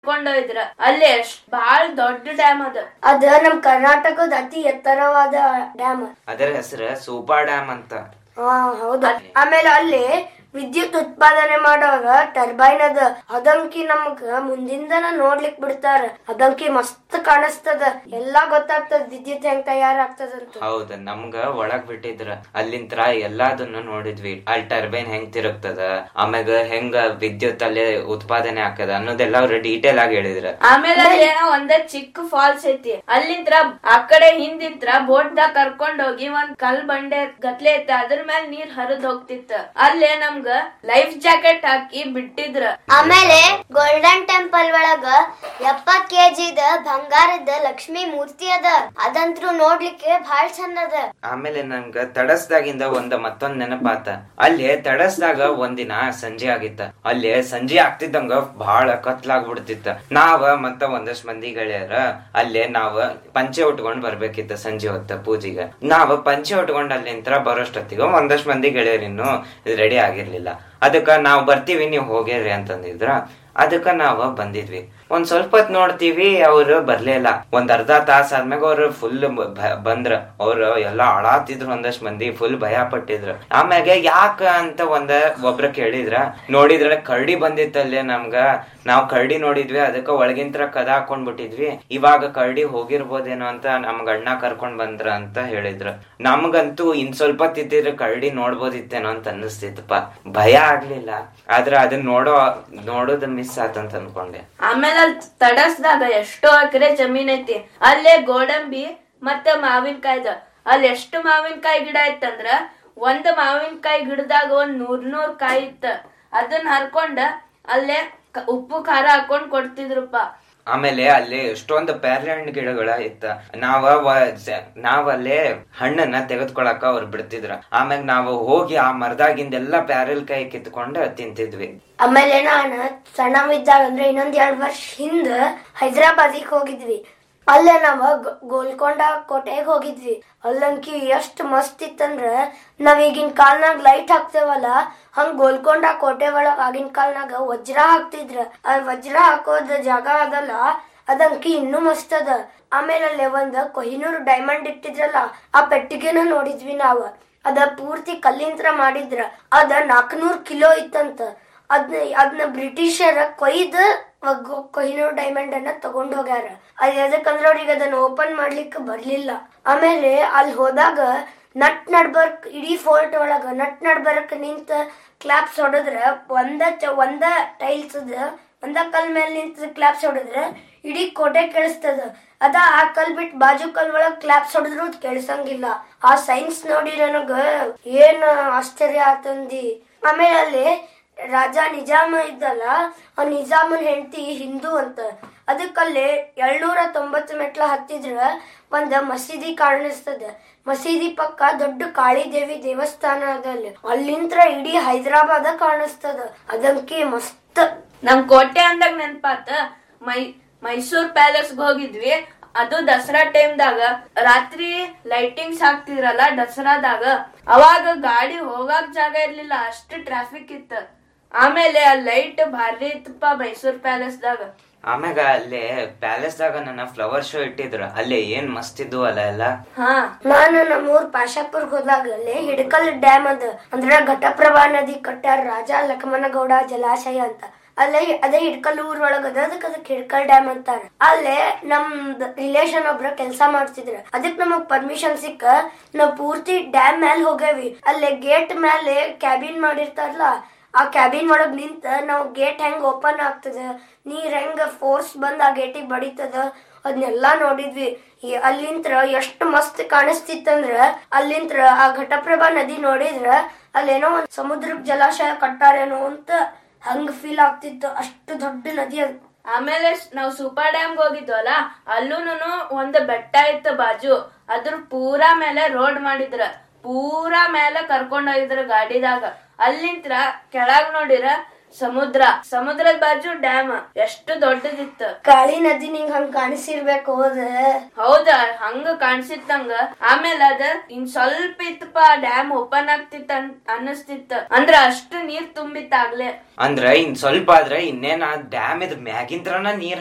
ಕೊಂಡೊಯ್ದ್ರ ಅಲ್ಲಿ ಎಷ್ಟ್ ಬಾಳ್ ದೊಡ್ಡ ಡ್ಯಾಮ್ ಅದ ಅದ ನಮ್ ಕರ್ನಾಟಕದ ಅತಿ ಎತ್ತರವಾದ ಡ್ಯಾಮ್ ಅದರ ಹೆಸರು ಸೂಪಾ ಡ್ಯಾಮ್ ಅಂತ ಹಾ ಹೌದು ಆಮೇಲೆ ಅಲ್ಲಿ ವಿದ್ಯುತ್ ಉತ್ಪಾದನೆ ಮಾಡುವಾಗ ಟರ್ಬೈನ್ ಅದ ಅದಂಕಿ ನಮ್ಗ ಮುಂದಿಂದನ ನೋಡ್ಲಿಕ್ ಬಿಡ್ತಾರ ಅದಂಕಿ ಮಸ್ತ್ ಕಾಣಿಸ್ತದ ಎಲ್ಲಾ ಗೊತ್ತಾಗ್ತದ ವಿದ್ಯುತ್ ಹೆಂಗ್ ತಯಾರಾಗ್ತದಂತ ಹೌದ ನಮ್ಗ ಒಳಗ್ ಬಿಟ್ಟಿದ್ರ ಅಲ್ಲಿಂತ್ರ ಎಲ್ಲಾದನ್ನು ನೋಡಿದ್ವಿ ಅಲ್ಲಿ ಟರ್ಬೈನ್ ಹೆಂಗ್ ತಿರುಗ್ತದ ಆಮ್ಯಾಗ ಹೆಂಗ ವಿದ್ಯುತ್ ಅಲ್ಲಿ ಉತ್ಪಾದನೆ ಆಕದ ಅನ್ನೋದೆಲ್ಲ ಅವ್ರು ಡೀಟೇಲ್ ಆಗಿ ಹೇಳಿದ್ರ ಆಮೇಲೆ ಅಲ್ಲಿ ಏನೋ ಒಂದೇ ಚಿಕ್ಕ ಫಾಲ್ಸ್ ಐತಿ ಅಲ್ಲಿಂತ್ರ ಆ ಕಡೆ ಹಿಂದಿಂತ್ರ ಬೋಟ್ ದಾಗ ಕರ್ಕೊಂಡ್ ಹೋಗಿ ಒಂದ್ ಕಲ್ ಬಂಡೆ ಗತ್ಲೆ ಐತಿ ಅದ್ರ ಮೇಲೆ ನೀರ್ ಹರಿದ್ ಹೋಗ್ತಿತ್ತ ಅಲ್ಲೇ ನಮ್ಗ ಲೈಫ್ ಜಾಕೆಟ್ ಹಾಕಿ ಬಿಟ್ಟಿದ್ರ ಆಮೇಲೆ ಗೋಲ್ಡನ್ ಟೆಂಪಲ್ ಒಳಗ ಎಪ್ಪತ್ ಕೆಜಿದ ಬಂಗಾರದ ಲಕ್ಷ್ಮಿ ಮೂರ್ತಿ ಅದ ಅದಂತ್ರು ನೋಡ್ಲಿಕ್ಕೆ ಬಹಳ ಚಂದ ಅದ ಆಮೇಲೆ ನನ್ಗ ತಡಸ್ದಾಗಿಂದ ಒಂದ ಮತ್ತೊಂದ್ ನೆನಪಾತ ಅಲ್ಲಿ ತಡಸ್ದಾಗ ಒಂದಿನ ಸಂಜೆ ಆಗಿತ್ತ ಅಲ್ಲಿ ಸಂಜೆ ಆಗ್ತಿದ್ದಂಗ ಬಹಳ ಕತ್ಲಾಗ್ಬಿಡ್ತಿತ್ತ ನಾವ ಮತ್ತ ಒಂದಷ್ಟ್ ಮಂದಿ ಗೆಳೆಯರ ಅಲ್ಲೇ ನಾವ ಪಂಚೆ ಉಟ್ಕೊಂಡ್ ಬರ್ಬೇಕಿತ್ತ ಸಂಜೆ ಹೊತ್ತ ಪೂಜೆಗೆ ನಾವ ಪಂಚೆ ಉಟ್ಕೊಂಡ್ ಅಲ್ಲಿಂತ್ರ ಬರೋಷ್ಟೊತ್ತಿಗೆ ಒಂದಷ್ಟ್ ಮಂದಿ ಗೆಳೆಯರಿನ್ನು ರೆಡಿ ಆಗಿರ್ಲಿಲ್ಲ ಅದಕ್ಕ ನಾವ್ ಬರ್ತೀವಿ ನೀವ್ ಹೋಗಿರ್ರಿ ಅಂತಂದಿದ್ರ ಅದಕ್ಕ ನಾವ ಬಂದಿದ್ವಿ ಒಂದ್ ಸ್ವಲ್ಪ ಹೊತ್ ನೋಡ್ತೀವಿ ಅವ್ರು ಬರ್ಲೇ ಇಲ್ಲ ಒಂದ್ ಅರ್ಧ ತಾಸ ಆದ್ಮ್ಯಾಗ ಅವ್ರು ಫುಲ್ ಬಂದ್ರ ಅವ್ರು ಎಲ್ಲಾ ಅಳಾತಿದ್ರು ಒಂದಷ್ಟ್ ಮಂದಿ ಫುಲ್ ಭಯ ಪಟ್ಟಿದ್ರು ಆಮ್ಯಾಗ ಯಾಕ ಅಂತ ಒಂದ ಒಬ್ರ ಕೇಳಿದ್ರ ನೋಡಿದ್ರ ಕರಡಿ ಬಂದಿತ್ತಲ್ಲೇ ನಮ್ಗ ನಾವ್ ಕರಡಿ ನೋಡಿದ್ವಿ ಅದಕ್ಕ ಒಳಗಿಂತ್ರ ಕದ ಹಾಕೊಂಡ್ ಬಿಟ್ಟಿದ್ವಿ ಇವಾಗ ಕರಡಿ ಹೋಗಿರ್ಬೋದೇನೋ ಅಂತ ನಮ್ಗ ಅಣ್ಣ ಕರ್ಕೊಂಡ್ ಬಂದ್ರ ಅಂತ ಹೇಳಿದ್ರು ನಮ್ಗಂತೂ ಇನ್ ಸ್ವಲ್ಪ ತಿದ್ದಿದ್ರೆ ಕರಡಿ ನೋಡ್ಬೋದಿತ್ತೇನೋ ಅಂತ ಅನ್ನಿಸ್ತಿತ್ತಪ್ಪ ಭಯ ಆಗ್ಲಿಲ್ಲ ಆದ್ರ ಅದನ್ನ ನೋಡೋ ನೋಡೋದ್ ಮಿಸ್ ಆತಂತ ಅನ್ಕೊಂಡೆ ಆಮೇಲೆ ಅಲ್ಲಿ ತಡಸ್ದಾಗ ಎಷ್ಟೋ ಎಕರೆ ಜಮೀನ್ ಐತಿ ಅಲ್ಲೇ ಗೋಡಂಬಿ ಮತ್ತೆ ಮಾವಿನಕಾಯ್ದ ಅಲ್ಲಿ ಎಷ್ಟು ಮಾವಿನಕಾಯಿ ಗಿಡ ಇತ್ತಂದ್ರ ಒಂದ್ ಮಾವಿನಕಾಯಿ ಗಿಡದಾಗ ಒಂದ್ ನೂರ್ ನೂರ್ ಕಾಯಿ ಇತ್ತ ಅದನ್ನ ಹರ್ಕೊಂಡ ಅಲ್ಲೇ ಕ- ಉಪ್ಪು ಖಾರ ಹಾಕೊಂಡ್ ಕೊಡ್ತಿದ್ರಪ್ಪ ಆಮೇಲೆ ಅಲ್ಲಿ ಎಷ್ಟೊಂದು ಪ್ಯಾರ್ಲೆ ಹಣ್ಣು ಗಿಡಗಳ ಇತ್ತ ನಾವ ವ- ಸ- ನಾವಲ್ಲೇ ಹಣ್ಣನ್ನ ತೆಗೆದ್ಕೊಳಕ ಅವ್ರು ಬಿಡ್ತಿದ್ರ ಆಮ್ಯಾಗ ನಾವು ಹೋಗಿ ಆ ಮರದಾಗಿಂದೆಲ್ಲ ಪ್ಯಾರಲ್ ಕಾಯಿ ಕಿತ್ಕೊಂಡು ತಿಂತಿದ್ವಿ ಆಮೇಲೆ ನಾನು ಸಣ್ಣವಿದ್ದಾಗ ಅಂದ್ರೆ ಇನ್ನೊಂದ್ ಎರಡ್ ವರ್ಷ ಹಿಂದ ಹೈದರಾಬಾದಿಗೆ ಹೋಗಿದ್ವಿ ಅಲ್ಲೇ ನಾವ ಗ- ಗೋಲ್ಕೊಂಡ ಕೋಟೆಗೆ ಹೋಗಿದ್ವಿ ಅಲ್ಲಂಕಿ ಎಷ್ಟ್ ಮಸ್ತ್ ಇತ್ತಂದ್ರ ನಾವ್ ಈಗಿನ ಕಾಲ್ನಾಗ ಲೈಟ್ ಹಾಕ್ತೇವಲ್ಲ ಹಂಗ್ ಗೋಲ್ಕೊಂಡ ಕೋಟೆ ಒಳಗ್ ಆಗಿನ ಕಾಲ್ನಾಗ ವಜ್ರ ಹಾಕ್ತಿದ್ರ ಆ ವಜ್ರ ಹಾಕೋದ್ ಜಾಗ ಅದಲ್ಲ ಅದಂಕಿ ಇನ್ನೂ ಮಸ್ತ್ ಅದ ಆಮೇಲೆ ಅಲ್ಲೇ ಒಂದ್ ಕೊಹಿನೂರ್ ಡೈಮಂಡ್ ಇಟ್ಟಿದ್ರಲ್ಲ ಆ ಪೆಟ್ಟಿಗೆನ ನೋಡಿದ್ವಿ ನಾವ್ ಅದ ಪೂರ್ತಿ ಕಲ್ಲಿಂತ್ರ ಮಾಡಿದ್ರ ಅದ ನಾಲ್ಕನೂರ್ ಕಿಲೋ ಇತ್ತಂತ ಅದ್ನ ಅದನ್ನ ಬ್ರಿಟಿಷರ ಕೊಯ್ದು ಒಗ್- ಕೊಹಿನೂರ್ ಡೈಮಂಡ್ ಅನ್ನ ತಗೊಂಡ್ ಹೋಗ್ಯಾರ ಅದ್ ಎದಕ್ಕಂದ್ರ ಅವ್ರಿಗೆ ಅದನ್ನ ಓಪನ್ ಮಾಡ್ಲಿಕ್ಕೆ ಬರ್ಲಿಲ್ಲ ಆಮೇಲೆ ಅಲ್ಲಿ ಹೋದಾಗ ನಟ್ ನಡ್ಬರ್ಕ್ ಇಡೀ ಫೋರ್ಟ್ ಒಳಗ ನಟ್ ನಡ್ಬರ್ಕ್ ನಿಂತ ಕ್ಲಾಪ್ಸ್ ಹೊಡೆದ್ರ ಒಂದ ಚ- ಒಂದ ಟೈಲ್ಸ್ ಒಂದ ಕಲ್ ಮೇಲೆ ನಿಂತ ಕ್ಲಾಪ್ಸ್ ಹೊಡೆದ್ರ ಇಡೀ ಕೋಟೆ ಕೇಳಿಸ್ತದ ಅದ ಆ ಕಲ್ ಬಿಟ್ ಬಾಜು ಕಲ್ ಒಳಗ್ ಕ್ಲಾಪ್ಸ್ ಹೊಡೆದ್ರು ಕೇಳಿಸಂಗಿಲ್ಲ ಆ ಸೈನ್ಸ್ ನೋಡಿ ನನಗ ಏನ್ ಆಶ್ಚರ್ಯ ಆತಂದಿ ಆಮೇಲೆ ಅಲ್ಲಿ ರಾಜ ನಿಜಾಮ ಇದ್ದಲ್ಲ ಆ ನಿಜಾಮನ್ ಹೆಂಡತಿ ಹಿಂದೂ ಅಂತ ಅದಕ್ಕಲ್ಲಿ ಏಳ್ನೂರ ತೊಂಬತ್ತು ಮೆಟ್ಲ ಹತ್ತಿದ್ರ ಒಂದ್ ಮಸೀದಿ ಕಾಣಿಸ್ತದ ಮಸೀದಿ ಪಕ್ಕ ದೊಡ್ಡ ಕಾಳಿ ದೇವಿ ದೇವಸ್ಥಾನ ಅದ ಅಲ್ಲಿ ಅಲ್ಲಿಂತ್ರ ಇಡೀ ಹೈದರಾಬಾದ ಕಾಣಿಸ್ತದ ಅದಂಕಿ ಮಸ್ತ್ ನಮ್ ಕೋಟೆ ಅಂದಾಗ ನೆನ್ಪಾತ ಮೈ ಮೈಸೂರ್ ಪ್ಯಾಲೇಸ್ ಹೋಗಿದ್ವಿ ಅದು ದಸರಾ ಟೈಮ್ದಾಗ ರಾತ್ರಿ ಲೈಟಿಂಗ್ಸ್ ಹಾಕ್ತಿದ್ರಲ್ಲ ದಸರಾದಾಗ ಅವಾಗ ಗಾಡಿ ಹೋಗಾಕ್ ಜಾಗ ಇರ್ಲಿಲ್ಲ ಅಷ್ಟು ಟ್ರಾಫಿಕ್ ಇತ್ತ ಆಮೇಲೆ ಆ ಲೈಟ್ ಭಾರಿ ಇತ್ತಪ್ಪ ಮೈಸೂರ್ ಪ್ಯಾಲೇಸ್ದಾಗ ಆಮ್ಯಾಗ ಅಲ್ಲೇ ಪ್ಯಾಲೇಸ್ದಾಗ ನನ್ನ ಫ್ಲವರ್ ಶೋ ಇಟ್ಟಿದ್ರು ಅಲ್ಲೇ ಏನ್ ಮಸ್ತ್ ಇದ್ವು ಅಲ್ಲ ಎಲ್ಲ ಹಾ ನಾನು ನಮ್ಮೂರ್ ಪಾಶಾಪುರ್ಗ್ ಹೋದಾಗ ಅಲ್ಲಿ ಹಿಡಕಲ್ ಡ್ಯಾಮ್ ಅದ ಅಂದ್ರೆ ಘಟಪ್ರಭಾ ನದಿ ಕಟ್ಟಾರ ರಾಜ ಲಕ್ಷ್ಮಣಗೌಡ ಜಲಾಶಯ ಅಂತ ಅಲ್ಲೇ ಅದೇ ಹಿಡ್ಕಲ್ ಊರ್ ಒಳಗ ಅದ ಅದಕ್ಕೆ ಅದಕ್ಕೆ ಹಿಡ್ಕಲ್ ಡ್ಯಾಮ್ ಅಂತಾರ ಅಲ್ಲೇ ನಮ್ ರಿಲೇಷನ್ ಒಬ್ರ ಕೆಲ್ಸ ಮಾಡ್ತಿದ್ರ ಅದಕ್ ನಮಗ್ ಪರ್ಮಿಷನ್ ಸಿಕ್ಕ ನಾವ್ ಪೂರ್ತಿ ಡ್ಯಾಮ್ ಮ್ಯಾಲ್ ಹೋಗೇವಿ ಅಲ್ಲೇ ಗೇಟ್ ಮೇಲೆ ಕ್ಯಾಬಿನ್ ಮಾಡಿರ್ತಾರಲ್ಲ ಆ ಕ್ಯಾಬಿನ್ ಒಳಗ್ ನಿಂತ ನಾವ್ ಗೇಟ್ ಹೆಂಗ್ ಓಪನ್ ಆಗ್ತದ ನೀರ್ ಹೆಂಗ್ ಫೋರ್ಸ್ ಬಂದ್ ಆ ಗೇಟಿಗೆ ಬಡಿತದ ಅದನ್ನೆಲ್ಲಾ ನೋಡಿದ್ವಿ ಈ ಅಲ್ಲಿಂತ್ರ ಎಷ್ಟು ಮಸ್ತ್ ಕಾಣಿಸ್ತಿತ್ತಂದ್ರ ಅಲ್ಲಿಂತ್ರ ಆ ಘಟಪ್ರಭಾ ನದಿ ನೋಡಿದ್ರ ಅಲ್ಲೇನೋ ಒಂದ್ ಸಮುದ್ರಕ್ ಜಲಾಶಯ ಕಟ್ಟಾರೇನೋ ಅಂತ ಹಂಗ್ ಫೀಲ್ ಆಗ್ತಿತ್ತು ಅಷ್ಟು ದೊಡ್ಡ ನದಿ ಅದು ಆಮೇಲೆ ನಾವ್ ಸೂಪರ್ ಡ್ಯಾಮ್ ಹೋಗಿದ್ವಲ್ಲ ಅಲ್ಲೂನು ಒಂದ್ ಬೆಟ್ಟ ಇತ್ತು ಬಾಜು ಅದ್ರ ಪೂರಾ ಮೇಲೆ ರೋಡ್ ಮಾಡಿದ್ರ ಪೂರಾ ಮೇಲೆ ಕರ್ಕೊಂಡ್ ಹೋಗಿದ್ರ ಗಾಡಿದಾಗ ಅಲ್ಲಿಂತ್ರ ಕೆಳಗ್ ನೋಡಿರ ಸಮುದ್ರ ಸಮುದ್ರದ ಬಾಜು ಡ್ಯಾಮ್ ಎಷ್ಟು ದೊಡ್ಡದಿತ್ತು ಕಾಳಿ ನದಿ ನಿಂಗ್ ಹಂಗ ಕಾಣಿಸಿರ್ಬೇಕು ಹೋದ ಹೌದಾ ಹಂಗ ಕಾಣಿಸಿತ್ತಂಗ ಆಮೇಲೆ ಅದ ಇನ್ ಸ್ವಲ್ಪ ಇತ್ತಪ್ಪ ಡ್ಯಾಮ್ ಓಪನ್ ಆಗ್ತಿತ್ತ ಅನ್ನಿಸ್ತಿತ್ತ ಅಂದ್ರ ಅಷ್ಟು ನೀರ್ ತುಂಬಿತ್ತಾಗ್ಲೇ ಅಂದ್ರ ಇನ್ ಸ್ವಲ್ಪ ಆದ್ರೆ ಇನ್ನೇನ ಡ್ಯಾಮ್ ಇದ್ ಮ್ಯಾಗಿಂತ್ರನ ನೀರ್